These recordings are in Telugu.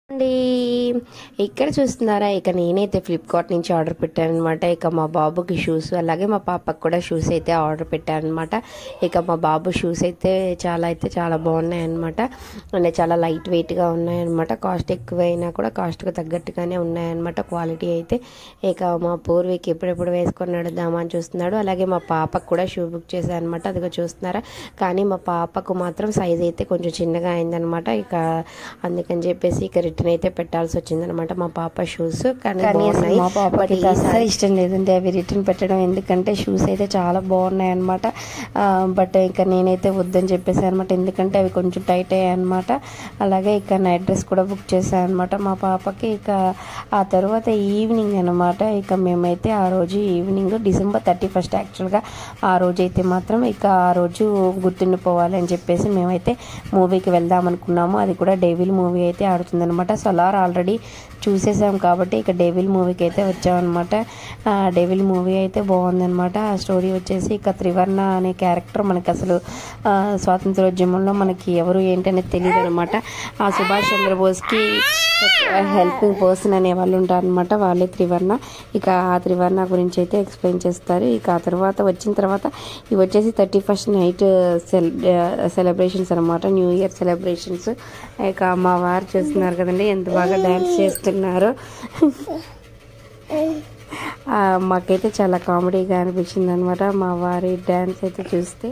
అండి ఇక్కడ చూస్తున్నారా ఇక నేనైతే ఫ్లిప్కార్ట్ నుంచి ఆర్డర్ పెట్టాను అనమాట ఇక మా బాబుకి షూస్ అలాగే మా పాపకు కూడా షూస్ అయితే ఆర్డర్ పెట్టాను అనమాట ఇక మా బాబు షూస్ అయితే చాలా అయితే చాలా బాగున్నాయి అనమాట అంటే చాలా లైట్ వెయిట్గా ఉన్నాయన్నమాట కాస్ట్ ఎక్కువైనా కూడా కాస్ట్కి తగ్గట్టుగానే ఉన్నాయన్నమాట క్వాలిటీ అయితే ఇక మా పూర్వీకి ఎప్పుడెప్పుడు వేసుకొని నడుద్దామా అని చూస్తున్నాడు అలాగే మా పాపకు కూడా షూ బుక్ చేశాను అనమాట అదిగో చూస్తున్నారా కానీ మా పాపకు మాత్రం సైజ్ అయితే కొంచెం చిన్నగా అయిందనమాట ఇక అందుకని చెప్పేసి ఇక రిటర్న్ అయితే పెట్టాల్సి వచ్చిందనమాట మా పాప షూస్ కానీ కానీ అసలు బాగున్నాయి మా పాపకి బట్ అయితే అస్సలు ఈసారి ఇష్టం లేదండి అవి రిటర్న్ పెట్టడం ఎందుకంటే షూస్ అయితే చాలా బాగున్నాయి అనమాట బట్ ఇంకా నేనైతే వద్దని చెప్పేసాను అనమాట ఎందుకంటే అవి కొంచెం టైట్ అయ్యాయి అనమాట అలాగే ఇక నైట్ డ్రెస్ కూడా బుక్ చేశాను అనమాట మా పాపకి ఇక ఆ తర్వాత ఈవినింగ్ అనమాట ఇక మేమైతే ఆ రోజు ఈవినింగ్ డిసెంబర్ థర్టీ ఫస్ట్ యాక్చువల్గా ఆ రోజు అయితే మాత్రం ఇక ఆ రోజు గుర్తుండిపోవాలి అని చెప్పేసి మేమైతే మూవీకి వెళ్దాం అనుకున్నాము అది కూడా డేవిల్ మూవీ అయితే ఆడుతుందన్నమాట సోలార్ ఆల్రెడీ చూసేసాం కాబట్టి ఇక డేవిల్ మూవీకి అయితే వచ్చామన్నమాట ఆ డేవిల్ మూవీ అయితే బాగుందన్నమాట ఆ స్టోరీ వచ్చేసి ఇక త్రివర్ణ అనే క్యారెక్టర్ మనకి అసలు ఆ, స్వాతంత్రోద్యమంలో మనకి ఎవరు ఏంటి అనేది తెలియదు అనమాట ఆ సుభాష్ చంద్రబోస్కి హెల్పింగ్ పర్సన్ అనే వాళ్ళు ఉంటారనమాట వాళ్ళే త్రివర్ణ ఇక ఆ త్రివర్ణ గురించి అయితే ఎక్స్ప్లెయిన్ చేస్తారు ఇక ఆ తర్వాత వచ్చిన తర్వాత ఇవి వచ్చేసి థర్టీ ఫస్ట్ నైట్ సెల్ సెలబ్రేషన్స్ అనమాట న్యూ ఇయర్ సెలబ్రేషన్స్ ఇక మా వారు చేస్తున్నారు కదండి ఎంత బాగా డ్యాన్స్ చేస్తున్నారు ఆ, మాకైతే చాలా కామెడీగా అనిపించింది అనమాట మా వారి డ్యాన్స్ అయితే చూస్తే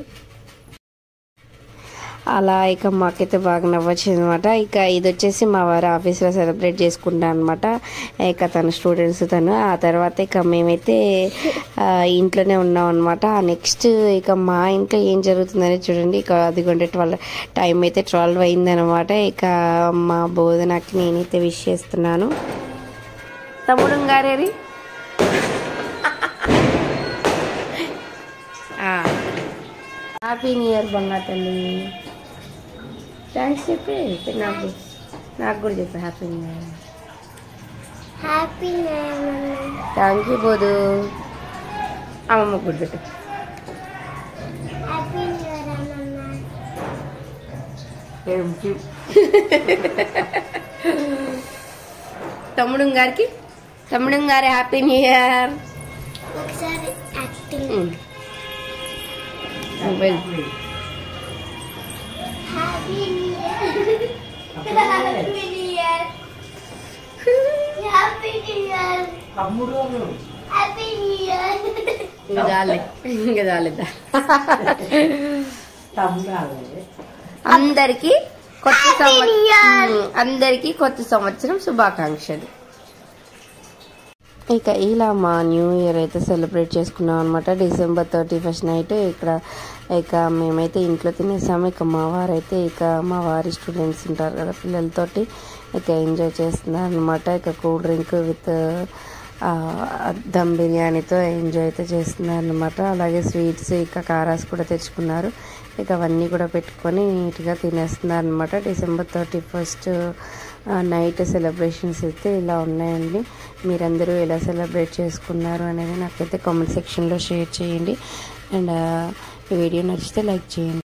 అలా ఇక మాకైతే బాగా నవ్వొచ్చింది అనమాట ఇక ఇది వచ్చేసి మా వారు ఆఫీస్లో సెలబ్రేట్ చేసుకుంటా అనమాట ఇక తన స్టూడెంట్స్ తను ఆ తర్వాత ఇక మేమైతే ఆ, ఇంట్లోనే ఉన్నాం అనమాట నెక్స్ట్ ఇక మా ఇంట్లో ఏం జరుగుతుందని చూడండి ఇక అదిగోండి ట్వెల్వ్ టైం అయితే ట్వెల్వ్ అయిందనమాట ఇక మా బోధనకి నేనైతే విష్ చేస్తున్నాను తమ్ముడు గారేరి హ్యాపీ న్యూ ఇయర్ బంగా తల్లి థ్యాంక్స్ చెప్పి నాకు నాకు కూడా చెప్పు happy new year happy thank you బోదు అమ్మమ్మ కూడా పెట్టు హ్యాపీ న్యూ ఇయర్ అమ్మమ్మ తమ్ముడు గారికి తమ్ముడు గారి హ్యాపీ న్యూ ఇయర్ ఒకసారి acting well happy new year happy new year happy new year happy new year ఇంకా చాలే ఇంకా చాలేదా అందరికి కొత్త Happy New Year. సంవత్సరం అందరికి కొత్త సంవత్సరం శుభాకాంక్షలు ఇక ఇలా మా న్యూ ఇయర్ అయితే సెలబ్రేట్ చేసుకున్నాం అనమాట డిసెంబర్ థర్టీ ఫస్ట్ నైట్ ఇక్కడ ఇక మేమైతే ఇంట్లో తినేసాము ఇక మా వారైతే ఇక మా వారి స్టూడెంట్స్ ఉంటారు కదా పిల్లలతోటి ఇక ఎంజాయ్ చేస్తున్నారు అనమాట ఇక కూల్ డ్రింక్ విత్ దమ్ బిర్యానీతో ఎంజాయ్ అయితే చేస్తున్నారు అనమాట అలాగే స్వీట్స్ ఇక కారాస్ కూడా తెచ్చుకున్నారు ఇక అవన్నీ కూడా పెట్టుకొని నీట్గా తినేస్తున్నారు అనమాట December thirty first night celebrations అయితే ఇలా ఉన్నాయండి మీరందరూ ఎలా సెలబ్రేట్ చేసుకున్నారు అనేది నాకైతే కామెంట్ సెక్షన్లో షేర్ చేయండి అండ్ ఈ వీడియో నచ్చితే లైక్ చేయండి